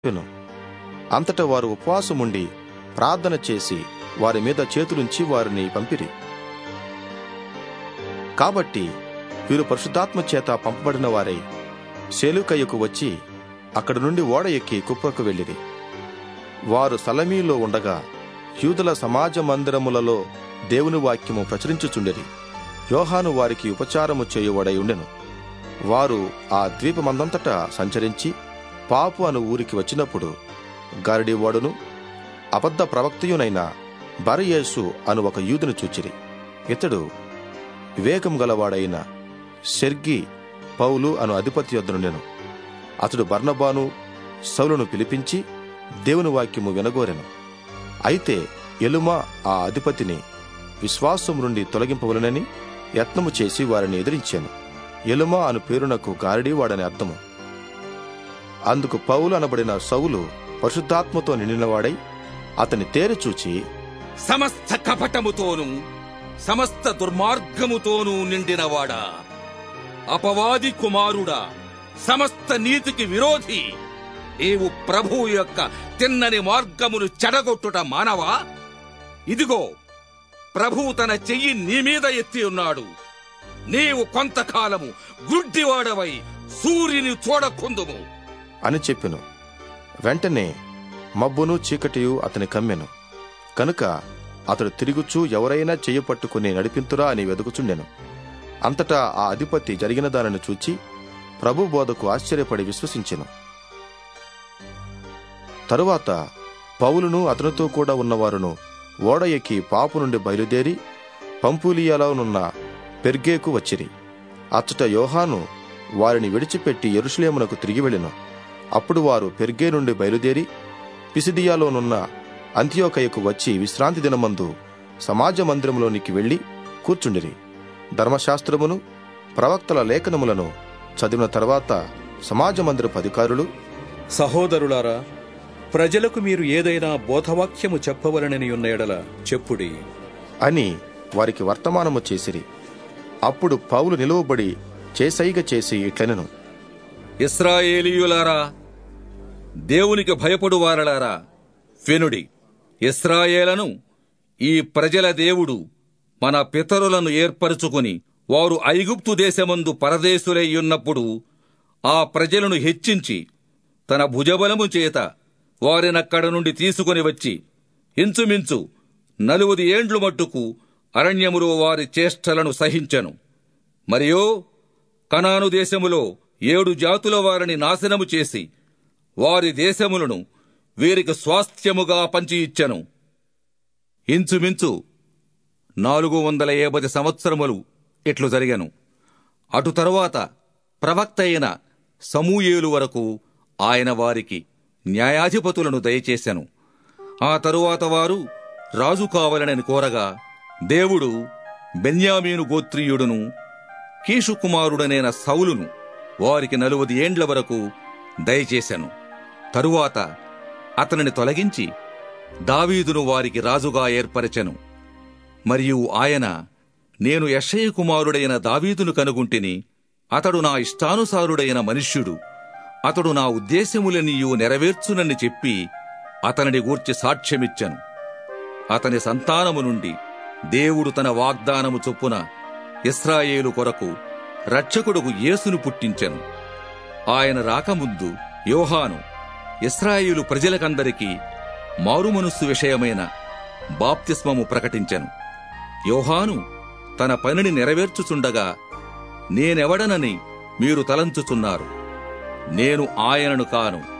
చెప్పెను అంతటా వారు ఉపవాసముండి ప్రార్థన చేసి వారి మీద చేతులుంచి వారిని పంపిరి కాబట్టి వీరు పరిశుద్ధాత్మ చేత పంపబడిన వారై సేలుకయ్యకు వచ్చి అక్కడి నుండి ఓడ ఎక్కి కుప్పకు వెళ్ళిరి వారు సలమీలో ఉండగా యూదుల సమాజ మందిరములలో దేవుని వాక్యము ప్రచురించుచుండిరి యోహాను వారికి ఉపచారము చేయువాడై ఉండెను వారు ఆ ద్వీపమందంతటా సంచరించి పాపు అను ఊరికి వచ్చినప్పుడు గారడీవాడును అబద్ధ ప్రవక్తయునైన బరయేసు అను ఒక యూదును చూచిరి ఇతడు వివేకం గలవాడైన సెర్గి పౌలు అను అధిపతి యొద్దనుండెను అతడు బర్నబాను సౌలును పిలిపించి దేవుని వాక్యము వినగోరెను అయితే ఎలుమా ఆ అధిపతిని విశ్వాసం నుండి తొలగింపవలనని యత్నము చేసి వారిని ఎదిరించాను ఎలుమా అను పేరునకు గారడీవాడని అర్థము అందుకు పౌలు అనబడిన సౌలు పరిశుద్ధాత్మతో నిండినవాడై అతని తేరు చూచి సమస్త కపటముతోనూ సమస్త దుర్మార్గముతోనూ నిండినవాడా అపవాది కుమారుడా సమస్త నీతికి విరోధి నీవు ప్రభువు యొక్క తిన్నని మార్గమును చెడగొట్టుట మానవా ఇదిగో ప్రభువు తన చెయ్యి నీ మీద ఎత్తి ఉన్నాడు నీవు కొంతకాలము గుడ్డివాడవై సూర్యుని చూడకుందుము అని చెప్పెను వెంటనే మబ్బును చీకటియు అతని కమ్మెను కనుక అతడు తిరుగుచూ ఎవరైనా చెయ్యి పట్టుకుని నడిపింతురా అని వెదుకుచుండెను అంతటా ఆ అధిపతి జరిగిన దానిని చూచి ప్రభు బోధకు ఆశ్చర్యపడి విశ్వసించెను తరువాత పౌలును అతనితో కూడా ఉన్నవారును ఓడ ఎక్కి పాపు నుండి బయలుదేరి పంపూలియాలోనున్న పెర్గేకు వచ్చిరి అచ్చట యోహాను వారిని విడిచిపెట్టి ఎరుషులేమునకు తిరిగి వెళ్ళెను అప్పుడు వారు పెర్గే నుండి బయలుదేరి పిసిదియాలోనున్న అంత్యోకయకు వచ్చి విశ్రాంతి దినమందు సమాజ మందిరంలోనికి వెళ్లి కూర్చుండిరి ధర్మశాస్త్రమును ప్రవక్తల లేఖనములను చదివిన తర్వాత సమాజ మందిరపు అధికారులు సహోదరులారా ప్రజలకు మీరు ఏదైనా బోధవాక్యము చెప్పవలనని ఉన్న ఎడల చెప్పుడి అని వారికి వర్తమానము చేసిరి అప్పుడు పౌలు నిలువబడి చేసైగ చేసి ఇట్లనెను ఇస్రాయేలీయులారా దేవునికి భయపడు వారలారా ఫెనుడి ఇస్రాయేలను ఈ ప్రజల దేవుడు మన పితరులను ఏర్పరచుకుని వారు ఐగుప్తు దేశమందు పరదేశులై ఉన్నప్పుడు ఆ ప్రజలను హెచ్చించి తన భుజబలము చేత వారినక్కడ నుండి తీసుకుని వచ్చి ఇంచుమించు నలువది ఏండ్లు మట్టుకు అరణ్యములో వారి చేష్టలను సహించెను మరియు కనాను దేశములో ఏడు జాతుల వారిని నాశనము చేసి వారి దేశములను వీరికి స్వాస్థ్యముగా పంచి ఇచ్చెను ఇంచుమించు నాలుగు వందల ఏబది సంవత్సరములు ఇట్లు జరిగెను అటు తరువాత ప్రవక్త అయిన సమూయేలు వరకు ఆయన వారికి న్యాయాధిపతులను దయచేశాను ఆ తరువాత వారు రాజు కావాలనని కోరగా దేవుడు బెన్యామీను గోత్రీయుడును కీషు కుమారుడనైన సౌలును వారికి నలువది ఏండ్ల వరకు దయచేశాను తరువాత అతనిని తొలగించి దావీదును వారికి రాజుగా ఏర్పరచెను మరియు ఆయన నేను యషయ కుమారుడైన దావీదును కనుగుంటిని అతడు నా ఇష్టానుసారుడైన మనుష్యుడు అతడు నా ఉద్దేశములనియు నెరవేర్చునని చెప్పి అతనిని గూర్చి సాక్ష్యమిచ్చెను అతని సంతానము నుండి దేవుడు తన వాగ్దానము చొప్పున ఇస్రాయేలు కొరకు రక్షకుడుకు యేసును పుట్టించెను ఆయన రాకముందు యోహాను ఇస్రాయేలు ప్రజలకందరికీ మారుమనస్సు విషయమైన బాప్తిస్మము ప్రకటించెను యోహాను తన పనిని నెరవేర్చుచుండగా నేనెవడనని మీరు తలంచుచున్నారు నేను ఆయనను కాను